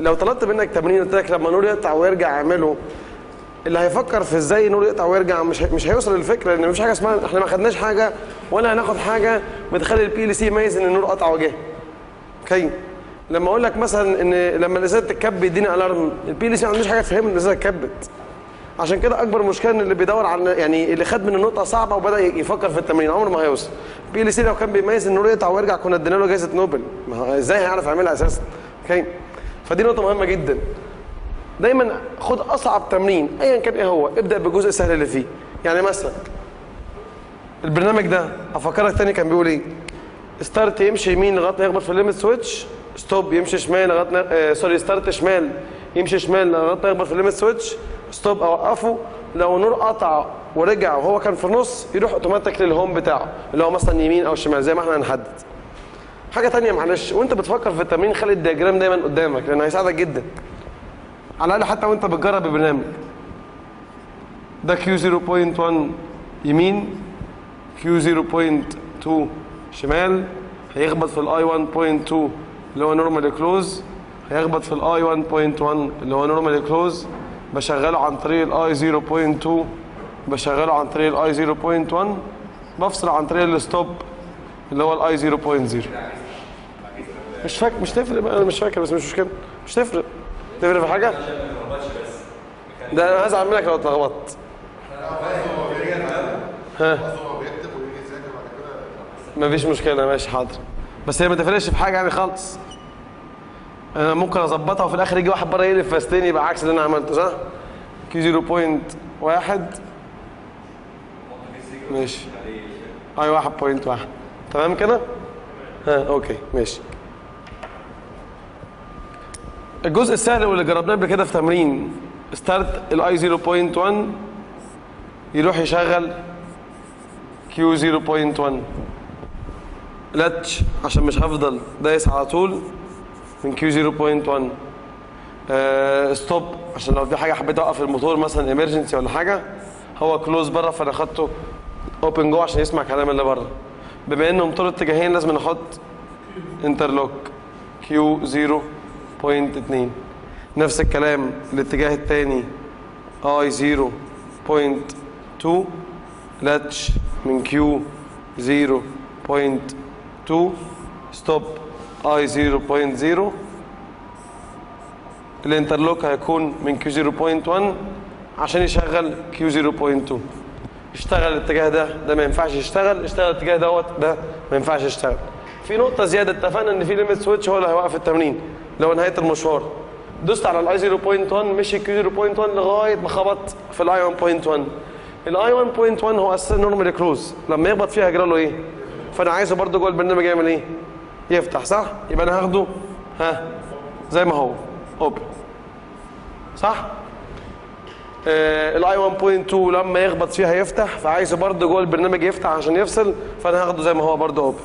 لو طلبت منك تمرين قلت لك لما نور يقطع ويرجع اعمله اللي هيفكر في ازاي نور يقطع ويرجع مش هي- مش هيوصل للفكره لان مفيش حاجه اسمها احنا ما خدناش حاجه ولا هناخد حاجه بتخلي البي ال سي يميز ان النور قطع وجه اوكي لما اقول لك مثلا ان لما الازازه تتكب بيديني الارم البي ال سي ما عندوش حاجه تفهم ان الازازه اتكبت عشان كده اكبر مشكله ان اللي بيدور على يعني اللي خد من النقطه صعبه وبدا يفكر في التمرين عمره ما هيوصل بي ال سي لو كان بيميز ان النور يقطع ويرجع كنا ادينا له جائزه نوبل ما هو ازاي هيعرف يعملها اساسا اوكي فدي نقطه مهمه جدا دايما خد اصعب تمرين ايا كان ايه هو ابدا بالجزء السهل اللي فيه يعني مثلا البرنامج ده افكرك تاني كان بيقول ايه ستارت يمشي يمين لغايه ما يخبط في الليمت سويتش ستوب يمشي شمال لغايه ما آه سوري ستارت شمال يمشي شمال لغايه ما يخبط في الليمت سويتش ستوب اوقفه لو النور قطع ورجع وهو كان في النص يروح اوتوماتيك للهوم بتاعه اللي هو مثلا يمين او شمال زي ما احنا هنحدد حاجه تانية معلش وانت بتفكر في التمرين خلي الدياجرام دايما قدامك لانه هيساعدك جدا على الاقل حتى وانت بتجرب البرنامج ده كيو 0.1 يمين كيو 0.2 شمال هيخبط في الاي 1.2 اللي هو نورمالي كلوز هيخبط في الاي 1.1 اللي هو نورمالي كلوز بشغله عن طريق الاي 0.2 بشغله عن طريق الاي 0.1 بفصل عن طريق الستوب اللي هو الاي 0.0 مش فاكر مش تفرق بقى انا مش فاكر بس مش مشكله مش تفرق تفرق في حاجه ده انا هزعل منك لو اتلخبطت ها مفيش مشكله ماشي حاضر بس هي ما تفرقش في حاجه يعني خالص انا ممكن اظبطها وفي الاخر يجي واحد بره يقلب فاستين يبقى عكس اللي انا عملته صح كيو 0.1 ماشي اي 1.1 تمام كده ها اوكي ماشي الجزء السهل واللي جربناه قبل كده في تمرين ستارت الاي 0.1 يروح يشغل كيو 0.1 لاتش عشان مش هفضل دايس على طول من كيو 0.1 آه ستوب عشان لو في حاجه حبيت اوقف الموتور مثلا ايمرجنسي ولا حاجه هو كلوز بره فانا خدته اوبن جوه عشان يسمع كلام اللي بره بما انه موتور اتجاهين لازم نحط انترلوك كيو 0.2 نفس الكلام الاتجاه الثاني اي 0.2 لاتش من كيو 0.2 ستوب اي 0.0 الانترلوك هيكون من كيو 0.1 عشان يشغل كيو 0.2 اشتغل الاتجاه ده ده ما ينفعش يشتغل اشتغل الاتجاه دوت ده ما ينفعش يشتغل في نقطة زيادة اتفقنا ان في ليميت سويتش هو اللي هيوقف التمرين لو نهاية المشوار دوست على الاي 0.1 مشي كيو 0.1 لغاية ما خبط في الاي 1.1 الاي 1.1 هو اساسا نورمال كلوز لما يخبط فيها هيجرى له ايه؟ فانا عايزه برده جوه البرنامج يعمل ايه؟ يفتح صح؟ يبقى انا هاخده ها زي ما هو اوبن صح؟ الاي 1.2 لما يخبط فيها يفتح فعايزه برده جوه البرنامج يفتح عشان يفصل فانا هاخده زي ما هو برده اوبن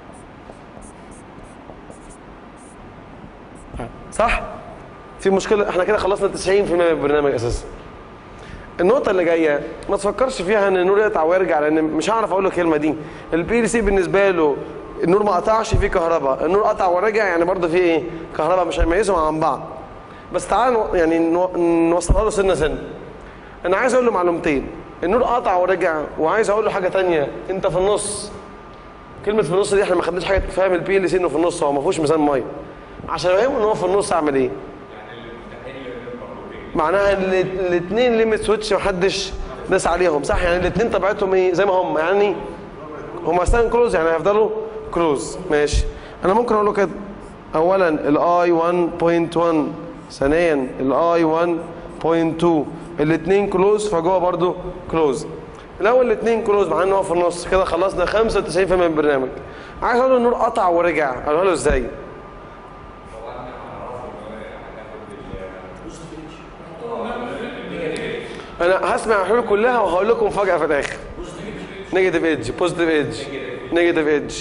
صح؟ في مشكله احنا كده خلصنا 90% من البرنامج اساسا النقطة اللي جاية ما تفكرش فيها ان النور يقطع ويرجع لان مش هعرف اقول له الكلمة دي البي ال سي بالنسبة له النور ما قطعش فيه كهرباء النور قطع ورجع يعني برضه فيه ايه كهرباء مش هيميزهم عن بعض بس تعال نو- يعني نو- نوصلها له سنة سنة انا عايز اقول له معلومتين النور قطع ورجع وعايز اقول له حاجة تانية انت في النص كلمة في النص دي احنا ما خدناش حاجة تفهم البي ال سي انه في النص هو ما فيهوش ميزان مية عشان افهمه ان هو في النص اعمل ايه معناها الاثنين ليميت سويتش محدش داس عليهم صح يعني الاثنين طبيعتهم ايه زي ما هم يعني هم اصلا كلوز يعني هيفضلوا كلوز ماشي انا ممكن اقول له كده اولا الاي 1.1 ثانيا الاي 1.2 الاثنين كلوز فجوه برضو كلوز لو الاثنين كلوز مع ان هو في النص كده خلصنا 95% من البرنامج عايز اقول له النور قطع ورجع اقول له ازاي انا هسمع الحلول كلها وهقول لكم مفاجاه في الاخر نيجاتيف ايدج بوزيتيف ايدج نيجاتيف ايدج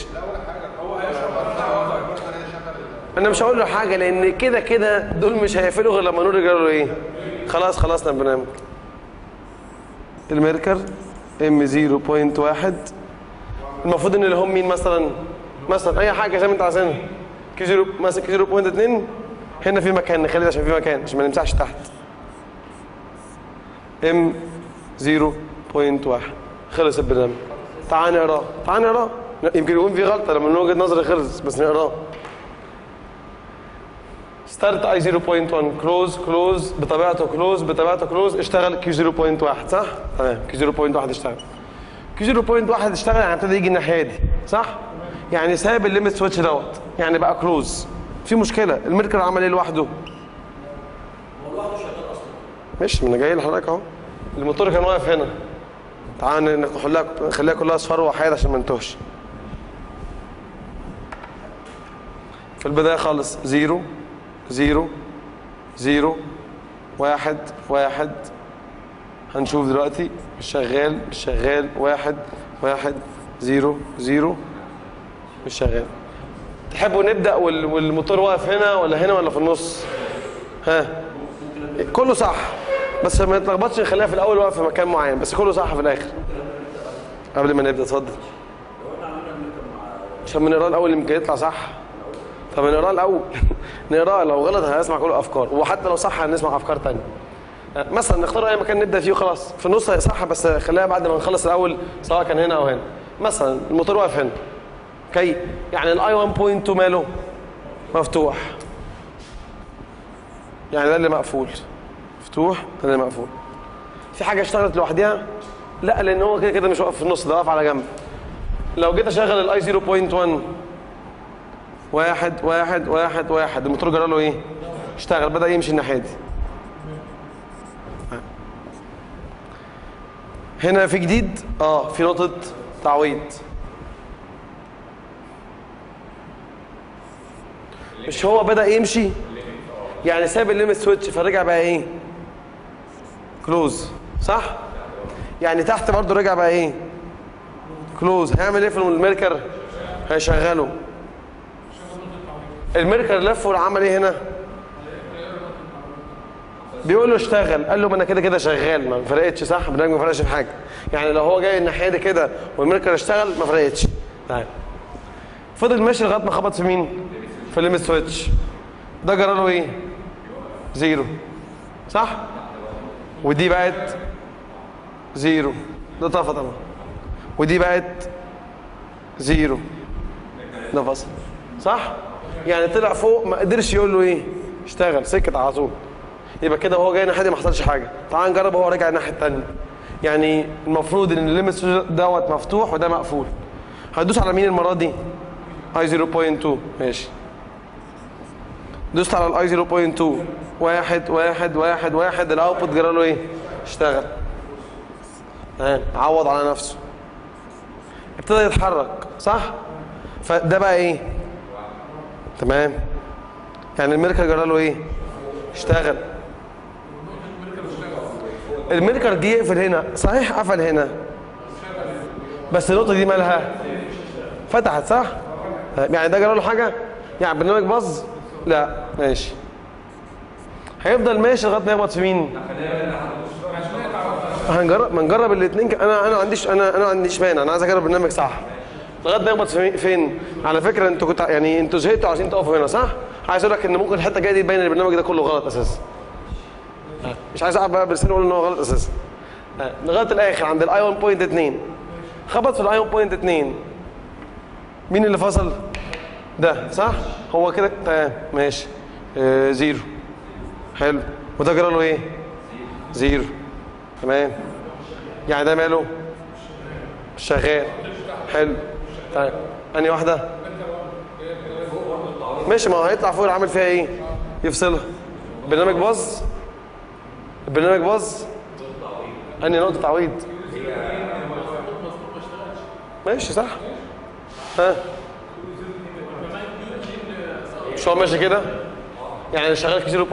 انا مش هقول له حاجه لان كده كده دول مش هيقفلوا غير لما نور يجرى له ايه خلاص خلصنا البرنامج الميركر ام 0.1 المفروض ان اللي هم مين مثلا مثلا اي حاجه زي ما انت عايزينها كي 0 مثلا كي 0.2 هنا في مكان نخلي ده عشان في مكان عشان ما نمسحش تحت ام 0.1 خلص البرنامج تعال نقراه تعال نقراه يمكن يكون في غلطه لما من وجهه نظري خلص بس نقراه ستارت اي 0.1 كلوز كلوز بطبيعته كلوز بطبيعته كلوز اشتغل كيو 0.1 صح؟ تمام كيو 0.1 اشتغل كيو 0.1 اشتغل يعني ابتدى يجي الناحيه دي صح؟ يعني ساب الليمت سويتش دوت يعني بقى كلوز في مشكله الميركر عمل ايه لوحده؟ ماشي ما انا جاي لحضرتك اهو الموتور كان واقف هنا تعال نخليها نخليها كلها اصفار وحيد عشان ما نتوهش في البدايه خالص زيرو زيرو زيرو واحد واحد هنشوف دلوقتي مش شغال مش شغال واحد واحد زيرو زيرو مش شغال تحبوا نبدأ وال- والموتور واقف هنا ولا هنا ولا في النص ها كله صح بس ما نتلخبطش نخليها في الاول واقف في مكان معين بس كله صح في الاخر قبل ما نبدا اتفضل عشان نقراه الاول يمكن يطلع صح طب نقراه الاول نقراه لو غلط هنسمع كل الافكار وحتى لو صح هنسمع افكار تانية مثلا نختار اي مكان نبدا فيه وخلاص في النص هي صح بس خليها بعد ما نخلص الاول سواء كان هنا او هنا مثلا الموتور واقف هنا اوكي يعني الاي 1.2 ماله مفتوح يعني ده اللي مقفول مفتوح ده اللي مقفول في حاجه اشتغلت لوحدها لا لان هو كده كده مش واقف في النص ده واقف على جنب لو جيت اشغل الاي 0.1 واحد واحد واحد واحد الموتور جرى له ايه اشتغل بدا يمشي الناحيه دي هنا في جديد اه في نقطه تعويض مش هو بدا يمشي يعني ساب الليمت سويتش فرجع بقى ايه كلوز صح يعني تحت برضه رجع بقى ايه كلوز هيعمل ايه في الميركر هيشغله الميركر لف وعمل ايه هنا بيقول له اشتغل قال له ما انا كده كده شغال ما فرقتش صح البرنامج ما فرقش في حاجه يعني لو هو جاي الناحيه دي كده والميركر اشتغل ما فرقتش طيب فضل ماشي لغايه ما خبط في مين في الليمت سويتش ده جرى له ايه زيرو صح ودي بقت زيرو ده طفى طبعا ودي بقت زيرو ده فصل صح يعني طلع فوق ما قدرش يقول له ايه اشتغل سكت على طول يبقى كده وهو جاي الناحيه دي ما حصلش حاجه تعال نجرب وهو راجع الناحيه الثانيه يعني المفروض ان الليمت دوت مفتوح وده مقفول هتدوس على مين المره دي اي 0.2 ماشي دوست على الاي 0.2 واحد واحد واحد واحد الاوتبوت جرى له ايه اشتغل تمام عوض على نفسه ابتدى يتحرك صح فده بقى ايه تمام يعني الميركر جرى له ايه اشتغل الميركر دي يقفل هنا صحيح قفل هنا بس النقطه دي مالها فتحت صح يعني ده جرى له حاجه يعني برنامج باظ لا ماشي هيفضل ماشي لغايه ما يخبط في مين هنجرب ما نجرب الاثنين ك... انا انا ما عنديش انا انا ما عنديش مانع انا عايز اجرب برنامج صح لغايه ما يخبط في فين على فكره انتوا كنت يعني انتوا زهقتوا عايزين تقفوا هنا صح عايز اقول لك ان ممكن الحته الجايه دي تبين ان البرنامج ده كله غلط اساسا مش عايز اقعد بقى بلساني اقول ان هو غلط اساسا لغايه الاخر عند الاي 1.2 خبط في الاي 1.2 مين اللي فصل ده صح هو كده تمام ماشي آه زيرو حلو وده جرى له ايه زيرو تمام يعني ده ماله مش شغال حلو طيب انهي واحده ماشي ما هو هيطلع فوق عامل فيها ايه يفصلها البرنامج باظ البرنامج باظ انهي نقطه تعويض ماشي صح ها مش هو ماشي كده يعني شغال في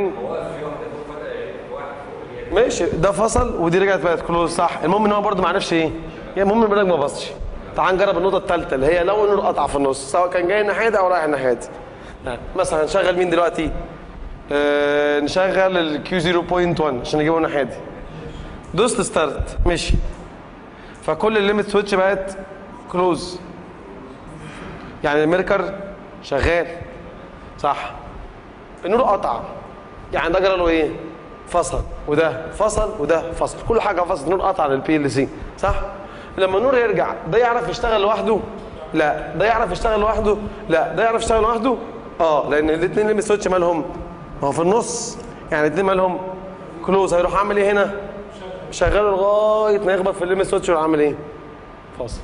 0.2 ماشي ده فصل ودي رجعت بقت كلوز صح المهم ان هو برده ما عرفش ايه يعني المهم البرنامج ما باظش تعال نجرب النقطه الثالثه اللي هي لو النور قطع في النص سواء كان جاي الناحيه دي او رايح الناحيه دي مثلا هنشغل مين دلوقتي آه نشغل الكيو 0.1 عشان نجيبه الناحيه دي دوست ستارت ماشي فكل الليمت سويتش بقت كلوز يعني الميركر شغال صح النور قطع يعني ده جرى له ايه فصل وده فصل وده فصل كل حاجه فصل النور قطع للبي ال سي صح لما النور يرجع ده يعرف يشتغل لوحده لا ده يعرف يشتغل لوحده لا ده يعرف يشتغل لوحده اه لان الاثنين اللي سويتش مالهم هو في النص يعني الاثنين مالهم كلوز هيروح عامل ايه هنا شغاله لغايه ما يخبط في الليمت سويتش ويروح عامل ايه فاصل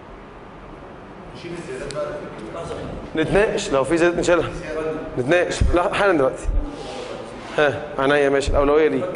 نتناقش لو في زيادة نشيلها نتناقش لا حالا دلوقتي ها عينيا ماشي الاولويه ليك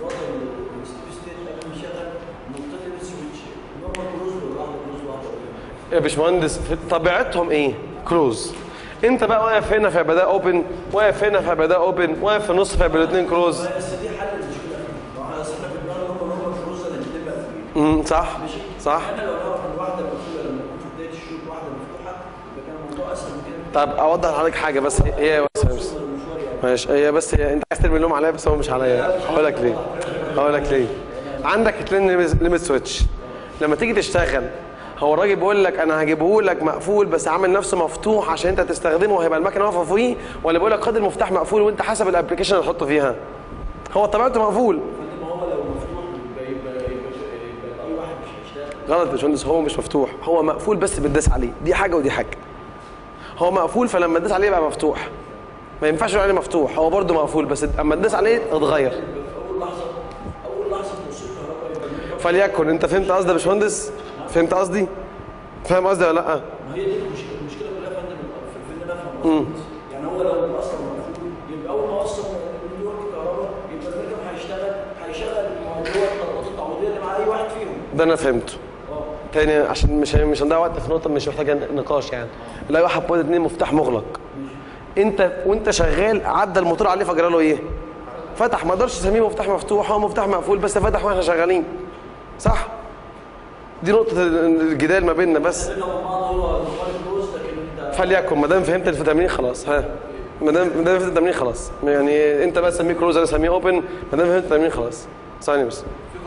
يا باشمهندس في طبيعتهم ايه كلوز انت بقى واقف هنا فيبقى ده اوبن واقف هنا فيبقى ده اوبن واقف في النص فيبقى الاثنين كلوز بس دي حل المشكله ما احنا اصل احنا في دماغنا هم هم الفلوس اللي بتبقى فيه امم صح صح احنا لو نعرف ان واحده مقفوله لما يكون في بدايه الشوط واحده مفتوحه يبقى كان الموضوع اسهل من كده طب اوضح لحضرتك حاجه بس هي بس, بس. المشوار يعني ماشي هي بس هي انت عايز ترمي اللوم عليا بس هو مش عليا هقول لك ليه هقول لك ليه عندك اتنين ليميت سويتش لما تيجي تشتغل هو الراجل بيقول لك انا هجيبه لك مقفول بس عامل نفسه مفتوح عشان انت تستخدمه وهيبقى المكنه واقفه فيه ولا بيقول لك خد المفتاح مقفول وانت حسب الابلكيشن اللي تحطه فيها هو طبيعته مقفول ما هو لو مفتوح يبقى يبقى يبقى, يبقى اي واحد مش هيشتغل غلط يا باشمهندس هو مش مفتوح هو مقفول بس بتداس عليه دي حاجه ودي حاجه هو مقفول فلما تداس عليه يبقى مفتوح ما ينفعش يقول عليه مفتوح هو برده مقفول بس اما تداس عليه اتغير في اول لحظه اول لحظه توصيل كهرباء يبقى الميك اب فليكن انت فهمت قصدي يا باشمهندس فهمت قصدي فاهم قصدي ولا لا ما هي دي المشكله المشكله كلها يا فندم في ان نفهم مظبوط يعني هو لو اصلا مقفول يبقى اول ما وصل النور الكهرباء يبقى الميك اب هيشتغل هيشغل اللي هو الطلبات التعويضيه اللي مع اي واحد فيهم ده انا فهمته اه تاني عشان مش مش هنضيع وقت في نقطه مش محتاجه نقاش يعني لا واحد بوينت اتنين مفتاح مغلق انت وانت شغال عدى الموتور عليه فجرى له ايه فتح ما اقدرش اسميه مفتاح مفتوح هو مفتاح مقفول بس فتح واحنا شغالين صح دي نقطه الجدال ما بيننا بس لو بعض هو نقال كلوز لكن انت فليكن ما دام فهمت الفيتامين خلاص ها ما دام ما دام فهمت التمرين خلاص يعني انت بس سميه كروز انا اسميه اوبن ما دام فهمت التمرين خلاص ثانيه بس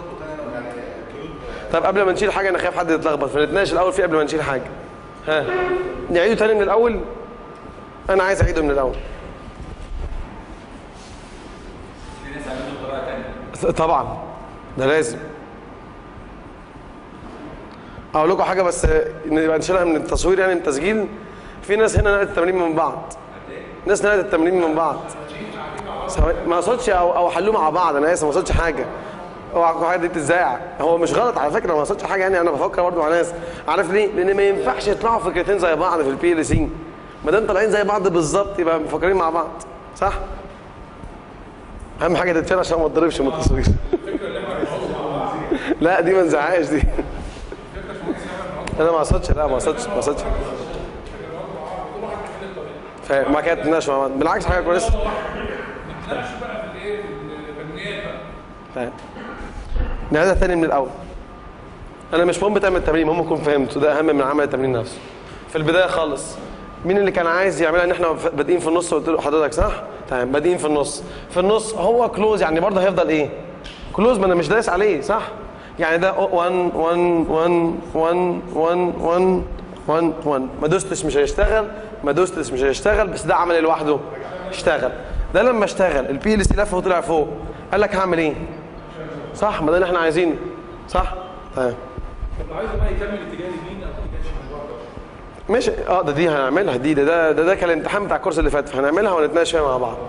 طب قبل ما نشيل حاجه انا خايف حد يتلخبط فنتناقش الاول فيه قبل ما نشيل حاجه ها نعيده تاني من الاول انا عايز اعيده من الاول طبعا ده لازم اقول لكم حاجه بس نبقى نشيلها من التصوير يعني من التسجيل في ناس هنا نقلت التمرين من بعض ناس نقلت التمرين من بعض ثواني، ما اقصدش او او حلوه مع بعض انا اسف ما اقصدش حاجه اوعى حاجه دي تتذاع هو مش غلط على فكره ما اقصدش حاجه يعني انا بفكر برضه مع ناس عارف ليه؟ لان ما ينفعش يطلعوا فكرتين زي بعض في البي ال سي ما دام طالعين زي بعض بالظبط يبقى مفكرين مع بعض صح؟ اهم حاجه تتشال عشان ما تضربش من التصوير لا دي ما نزعقش دي انا ما قصدتش لا ما قصدتش ما قصدتش فما كانت تناقش مع بعض بالعكس حاجه كويسه فاهم نعيدها تاني من الاول انا مش مهم تعمل التمرين المهم اكون فهمت وده اهم من عمل التمرين نفسه في البدايه خالص مين اللي كان عايز يعملها ان احنا بادئين في النص قلت له حضرتك صح تمام بادئين في النص في النص هو كلوز يعني برضه هيفضل ايه كلوز ما انا مش دايس عليه صح يعني ده 1 1 1 1 1 1 1 1 ما دوستش مش هيشتغل ما دوستش مش هيشتغل بس ده عمل ايه لوحده اشتغل ده لما اشتغل البي ال سي لف وطلع فوق قال لك هعمل ايه صح ما ده اللي احنا عايزينه صح تمام طب عايزه بقى يكمل اتجاه اليمين او اتجاه الشمال برضه ماشي اه ده دي هنعملها دي ده ده ده, ده كان الامتحان بتاع الكورس اللي فات فهنعملها ونتناقش فيها مع بعض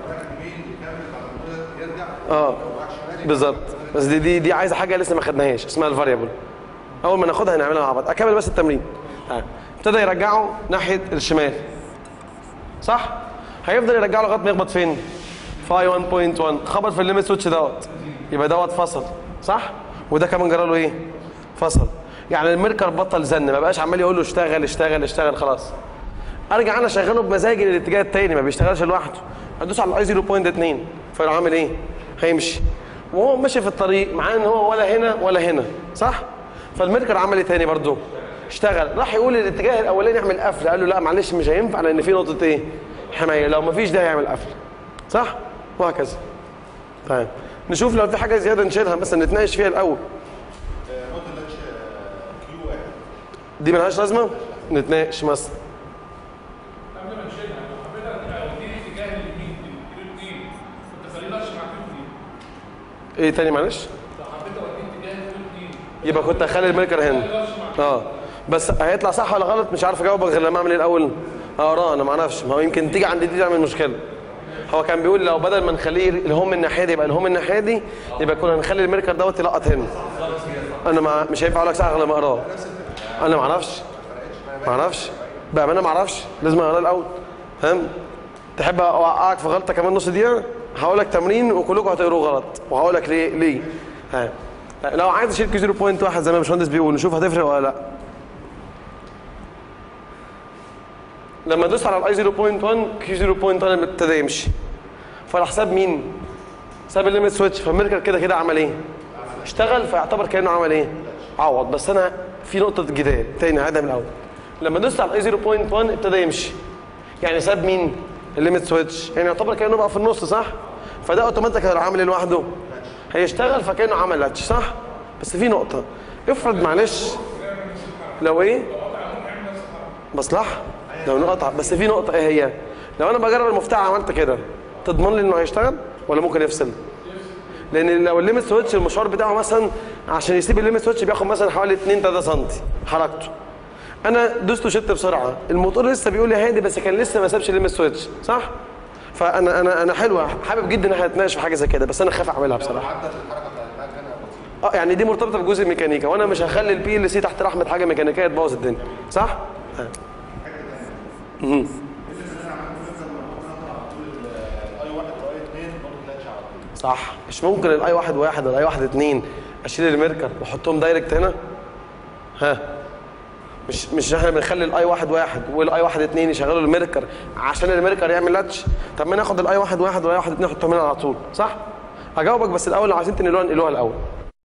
اه بالظبط بس دي دي دي عايزه حاجه لسه ما خدناهاش اسمها الفاريبل اول ما ناخدها هنعملها مع بعض اكمل بس التمرين ها. ابتدى يرجعه ناحيه الشمال صح هيفضل يرجعه لغايه ما يخبط فين فاي 1.1 خبط في الليميت سويتش دوت يبقى دوت فصل صح وده كمان جرى له ايه فصل يعني الميركر بطل زن ما بقاش عمال يقول له اشتغل اشتغل اشتغل خلاص ارجع انا اشغله بمزاجي للاتجاه التاني ما بيشتغلش لوحده ادوس على الاي 0.2 فيروح عامل ايه هيمشي وهو ماشي في الطريق مع ان هو ولا هنا ولا هنا صح فالميركر عمل ايه تاني برضه اشتغل راح يقول الاتجاه الاولاني يعمل قفل قال له لا معلش مش هينفع لان في نقطه ايه حمايه لو ما فيش ده هيعمل قفل صح وهكذا طيب نشوف لو في حاجه زياده نشيلها مثلا نتناقش فيها الاول دي ملهاش لازمه نتناقش مثلا قبل ما نشيلها لو حبينا نوديه اتجاه اليمين ايه تاني معلش يبقى كنت اخلي الميركر هنا اه بس هيطلع صح ولا غلط مش عارف اجاوبك غير لما اعمل ايه الاول اقراه انا ما اعرفش ما هو يمكن تيجي عند دي تعمل مشكله هو كان بيقول لو بدل ما نخليه الهوم الناحيه دي يبقى الهوم الناحيه دي يبقى كنا نخلي الميركر دوت يلقط هنا انا ما مش هينفع اقول لك صح غير لما اقراه انا ما اعرفش ما اعرفش بامانه ما اعرفش لازم اقراه الاول فاهم تحب اوقعك في غلطه كمان نص دقيقه هقول لك تمرين وكلكم هتقروه غلط وهقول لك ليه ليه ها لو عايز اشيل كي 0.1 زي ما الباشمهندس بيقول نشوف هتفرق ولا لا لما ادوس على الاي 0.1 كي 0.1 ابتدى يمشي فعلى حساب مين؟ حساب الليميت سويتش فالميركر كده كده عمل ايه؟ اشتغل فيعتبر كانه عمل ايه؟ عوض بس انا في نقطه جدال تاني هعيدها من الاول لما دوست على الاي 0.1 ابتدى يمشي يعني ساب مين؟ الليميت سويتش يعني يعتبر كانه بقى في النص صح؟ فده اوتوماتيك هيروح عامل ايه لوحده؟ هيشتغل فكانه عمل لاتش صح؟ بس في نقطه افرض معلش لو ايه؟ مصلحه لو نقطع بس في نقطه ايه هي؟ لو انا بجرب المفتاح عملت كده تضمن لي انه هيشتغل ولا ممكن يفصل؟ لان لو الليمت سويتش المشوار بتاعه مثلا عشان يسيب الليمت سويتش بياخد مثلا حوالي 2 3 سم حركته انا دوست وشدت بسرعه الموتور لسه بيقول لي هادي بس كان لسه ما سابش الليمت سويتش صح فانا انا انا حلوه حابب جدا ان احنا نتناقش في حاجه زي كده بس انا خايف اعملها بصراحه عدت الحركه بتاعت المكنه بطيئه اه يعني دي مرتبطه بجزء الميكانيكا وانا مش هخلي البي ال سي تحت رحمه حاجه ميكانيكيه تبوظ الدنيا صح آه. مهم. اي واحد واي اثنين برضه تاتش على طول صح مش ممكن الاي واحد واحد ولا اي واحد اتنين اشيل الميركر واحطهم دايركت هنا ها مش مش احنا بنخلي الاي واحد واحد والاي واحد اتنين يشغلوا الميركر عشان الميركر يعمل لاتش طب ما ناخد الاي واحد واحد والاي واحد اتنين نحطهم هنا على طول صح؟ هجاوبك بس الاول لو عايزين تنقلوها نقلوها الاول